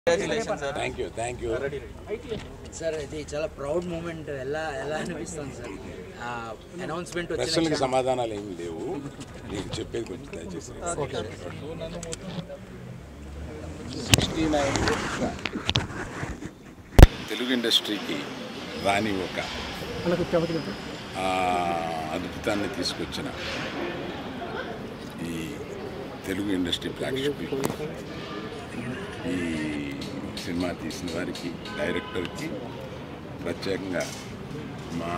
Thank you thank you sir ఇది చాలా proud moment ఎలా ఎలా అనిపిస్తుంది సార్ అనౌన్స్మెంట్ ప్రశ్నలకు వచ్చిన సమాధానాలు ఏమి లేవు నీకు చెప్పేది కొంచెం దయచేసి సిక్స్టీ నైన్ తెలుగు ఇండస్ట్రీకి రాని ఒక ఆ, అద్భుతాన్ని తీసుకొచ్చిన ఈ తెలుగు ఇండస్ట్రీ ప్రేక్షకులకు ఈ సినిమా తీసిన వారికి డైరెక్టర్కి ప్రత్యేకంగా మా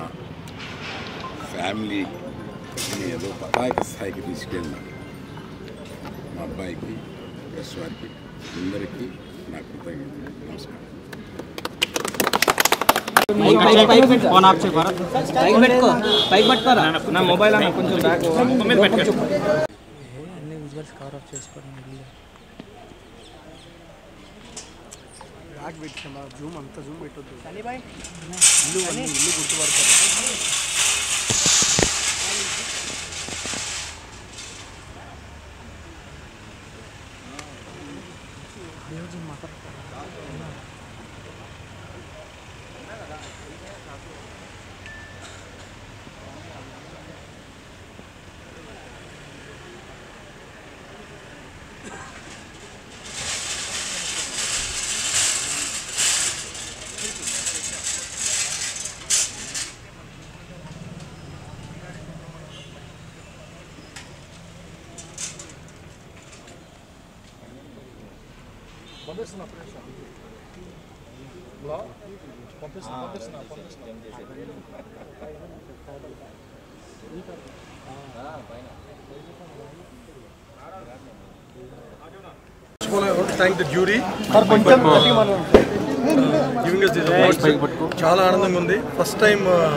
ఫ్యామిలీని ఏదో పతాక స్థాయికి తీసుకెళ్ళిన మా అబ్బాయికి ప్రెస్ వారికి అందరికీ నా కృతజ్ఞతలు నమస్కారం ఫోన్ ఆఫ్ చేయి భరత్ పైకి పెట్టుకో పైకి పట్టుకోరా నా మొబైల్ అన్న కొంచెం బ్యాక్ మీద పెట్టుకో అన్ని విజువల్స్ కవర్ ఆఫ్ చేసుకోవడం బ్యాక్ పెట్టాం జూమ్ అంతా జూమ్ పెట్టొద్దు ఇల్లు అన్ని ఇల్లు గుర్తుపడతారు పంపిస్తున్నా ఫ్రెండ్స్ పంపిస్తున్నా పంపిస్తున్నా పంపిస్తున్నా thank the jury giving us this award. చాలా ఆనందంగా ఉంది ఫస్ట్ టైం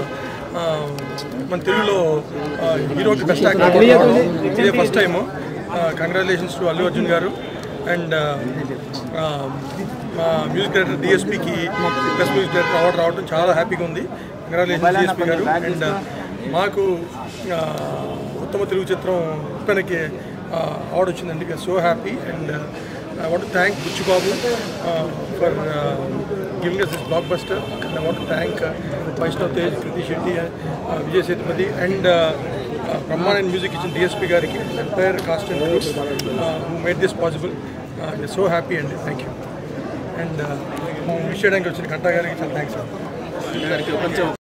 మన తెలుగులో ఆ, హీరోకి బెస్ట్ యాక్టర్ ఇదే first time congratulations to Allu Arjun గారు అండ్ మా మ్యూజిక్ డైరెక్టర్ డిఎస్పికి ప్లస్ మ్యూజిక్ డైరెక్టర్ అవార్డు రావడం చాలా హ్యాపీగా ఉంది కంగ్రాచులేషన్స్ డిఎస్పి గారు అండ్ మాకు ఆ, ఉత్తమ తెలుగు చిత్రం ఉప్పెనకి అవార్డు వచ్చిందండి so happy and I want thank Buchibabu for giving us this blockbuster and I want to thank uh, Vaishnav Tej, Kriti Shetty, uh, Vijay Sethupathi and uh, uh, Brahman and Music Kitchen DSP Gariki, entire cast and crew uh, who made this possible. Uh, we're so happy and thank you. And uh, wish చేయడానికి వచ్చిన గంటా గారికి చాలా thanks